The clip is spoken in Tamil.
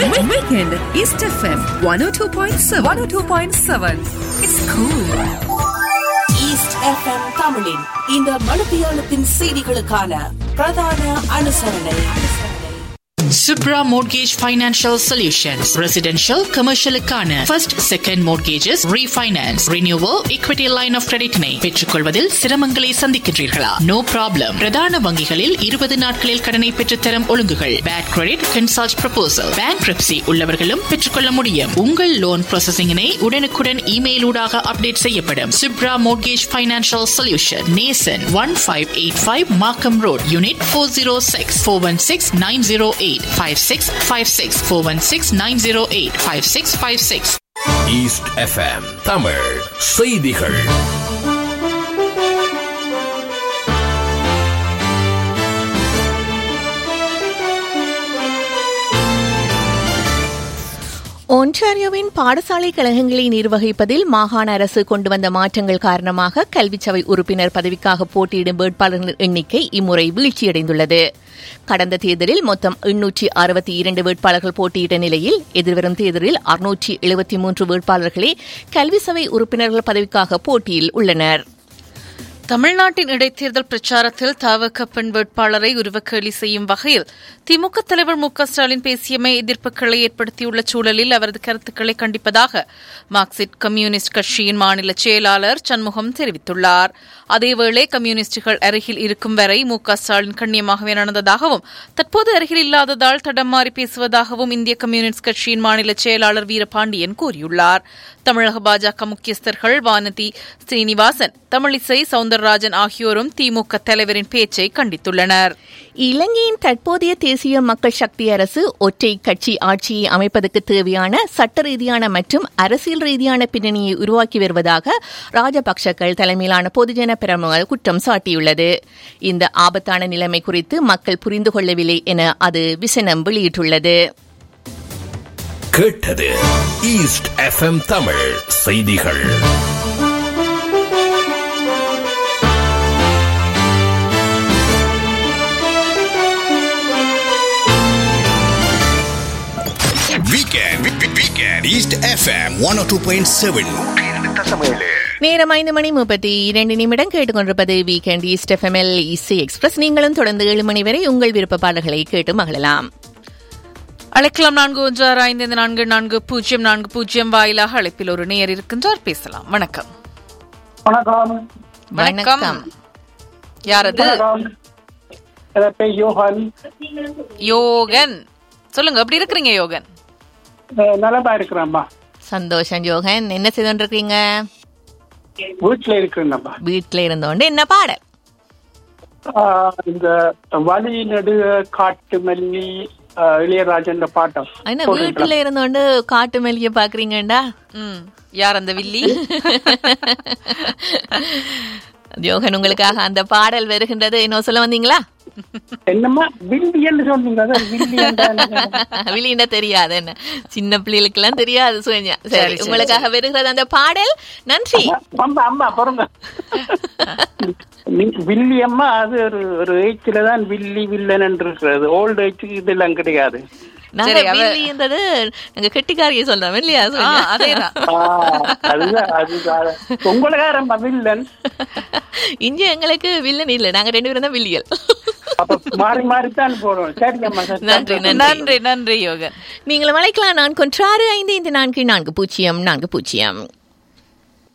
Weekend East FM 102.7 102.7 It's cool. East FM தமிழின் இந்த மனுபியாளத்தின் செய்திகளுக்கான பிரதான அனுசரணை Subra Mortgage Financial Solutions. Residential, commercial க்கான first, second mortgages, refinance, renewal, equity line of credit னை பெற்றுக்கொள்வதில் சிரமங்களை சந்திக்கின்றீர்களா நோ ப்ராப்ளம் பிரதான வங்கிகளில் இருபது நாட்களில் கடனை பெற்றுத்தரும் ஒழுங்குகள் bad credit consult proposal bankruptcy உள்ளவர்களும் பெற்றுக்கொள்ள முடியும் உங்கள் லோன் ப்ராசஸிங்கினை உடனுக்குடன் இமெயில் ஊடாக அப்டேட் செய்யப்படும் Subra Mortgage Financial Solution நேசன் one five eight five Markham Road unit four zero six four one six nine zero eight five six five six four one six nine zero eight five six five six East FM Tamil செய்திகள் ஒன்டாரியோவின் பாடசாலை கழகங்களை நிர்வகிப்பதில் மாகாண அரசு கொண்டு வந்த மாற்றங்கள் காரணமாக கல்விச்சபை உறுப்பினர் பதவிக்காக போட்டியிடும் வேட்பாளர்கள் எண்ணிக்கை இம்முறை வீழ்ச்சியடைந்துள்ளது கடந்த தேர்தலில் மொத்தம் எண்ணூற்றி அறுபத்தி இரண்டு வேட்பாளர்கள் போட்டியிட்ட நிலையில் எதிர்வரும் தேர்தலில் அறுநூற்றி எழுபத்தி மூன்று வேட்பாளர்களே கல்விசபை உறுப்பினர்கள் பதவிக்காக போட்டியில் உள்ளனர் தமிழ்நாட்டின் இடைத்தேர்தல் பிரச்சாரத்தில் தவக பெண் வேட்பாளரை உருவக்கேலி செய்யும் வகையில் திமுக தலைவர் மு க ஸ்டாலின் பேசியமை எதிர்ப்புகளை ஏற்படுத்தியுள்ள சூழலில் அவரது கருத்துக்களை கண்டிப்பதாக மார்க்சிஸ்ட் கம்யூனிஸ்ட் கட்சியின் மாநில செயலாளர் சண்முகம் தெரிவித்துள்ளார் அதேவேளை கம்யூனிஸ்டுகள் அருகில் இருக்கும் வரை மு க ஸ்டாலின் கண்ணியமாகவே நடந்ததாகவும் தற்போது அருகில் இல்லாததால் தடம் மாறி பேசுவதாகவும் இந்திய கம்யூனிஸ்ட் கட்சியின் மாநில செயலாளர் வீரபாண்டியன் கூறியுள்ளார் தமிழக பாஜக முக்கியஸ்தர்கள் வானதி ஸ்ரீனிவாசன் தமிழிசை சவுந்தரராஜன் ஆகியோரும் திமுக தலைவரின் பேச்சை கண்டித்துள்ளனர் இலங்கையின் தற்போதைய தேசிய மக்கள் சக்தி அரசு ஒற்றை கட்சி ஆட்சியை அமைப்பதற்கு தேவையான சட்ட ரீதியான மற்றும் அரசியல் ரீதியான பின்னணியை உருவாக்கி வருவதாக ராஜபக்சக்கள் தலைமையிலான பொதுஜன பெரமுக குற்றம் சாட்டியுள்ளது இந்த ஆபத்தான நிலைமை குறித்து மக்கள் புரிந்து கொள்ளவில்லை என அது விசனம் வெளியிட்டுள்ளது கேட்டது ஈஸ்ட் எஃப்எம் தமிழ் செய்திகள் Weekend, weekend, East FM 102.7. நேரம் ஐந்து மணி முப்பத்தி இரண்டு நிமிடம் கேட்டுக்கொண்டிருப்பது வீக்கெண்ட் ஈஸ்ட் எஃப்எம்எல் இசி எக்ஸ்பிரஸ் நீங்களும் தொடர்ந்து ஏழு மணி வரை உங்கள் விருப்ப பாடல்களை கேட்டு மகிழலாம் அழைக்கலாம் நான்கு ஒன்று ஆறு ஐந்து ஐந்து நான்கு நான்கு பூஜ்ஜியம் நான்கு பூஜ்ஜியம் வாயிலாக அழைப்பில் ஒரு நேயர் இருக்கின்றார் பேசலாம் வணக்கம் வணக்கம் வணக்கம் யாரது வணக்கம் என் பேர் யோகன் யோகன் சொல்லுங்க எப்படி இருக்கிறீங்க யோகன் அஹ் நலமா இருக்கிறேன்ப்பா சந்தோஷம் யோகன் என்ன செய்து கொண்டிருக்கீங்க வீட்டுல இருக்கிறேன்ப்பா வீட்டில் இருந்தோண்டு என்ன பாடல் ஆஹ் இந்த வழி நடு காட்டு மல்லி ஆஹ் இளையராஜன் பாட்டம் என்ன வீட்டுல இருந்தோண்டு காட்டு மெல்லிய பாக்குறீங்கடா ம் யார் அந்த வில்லி யோகன் உங்களுக்காக அந்த பாடல் வருகின்றது இன்னும் சொல்ல வந்தீங்களா என்னம்மா வில்லியன்னு சொன்னீங்க அதான் வில்லியன்டா என்ன? விழின்னா தெரியாது என்ன சின்ன பிள்ளைகளுக்கு எல்லாம் தெரியாது சுகன்யா சரி, சரி சரி, உங்களுக்காக வருகிறது அந்த பாடல் நன்றி அம்மா அம்மா பொறுங்க நீ- வில்லியம்மா அது ஒரு ஒரு ஏஜ்ல தான் வில்லி வில்லன் என்று இருக்கிறது ஓல்டு ஏஜுக்கு இதெல்லாம் கிடையாது நாங்க சரி, அவ- வில்லின்றது நாங்க கெட்டிக்காரியை சொல்றோம் இல்லையா ஆ, சுகன்யா? அதேதான் ஆஹ் அதுதான் அதுதான் உங்களுக்காரம்மா வில்லன் இங்க எங்களுக்கு வில்லன் இல்ல நாங்க ரெண்டு பேரும் தான் வில்லியல் அப்ப மாறி மாறித்தான் போறோம் சரிங்கம்மா சரி. நன்றி நன்றி நன்றி நன்றி யோகன் நீங்கள் அழைக்கலாம் நான் கொன்றாறு ஐந்து ஐந்து நான்கு நான்கு பூஜ்ஜியம் நான்கு பூஜ்ஜியம்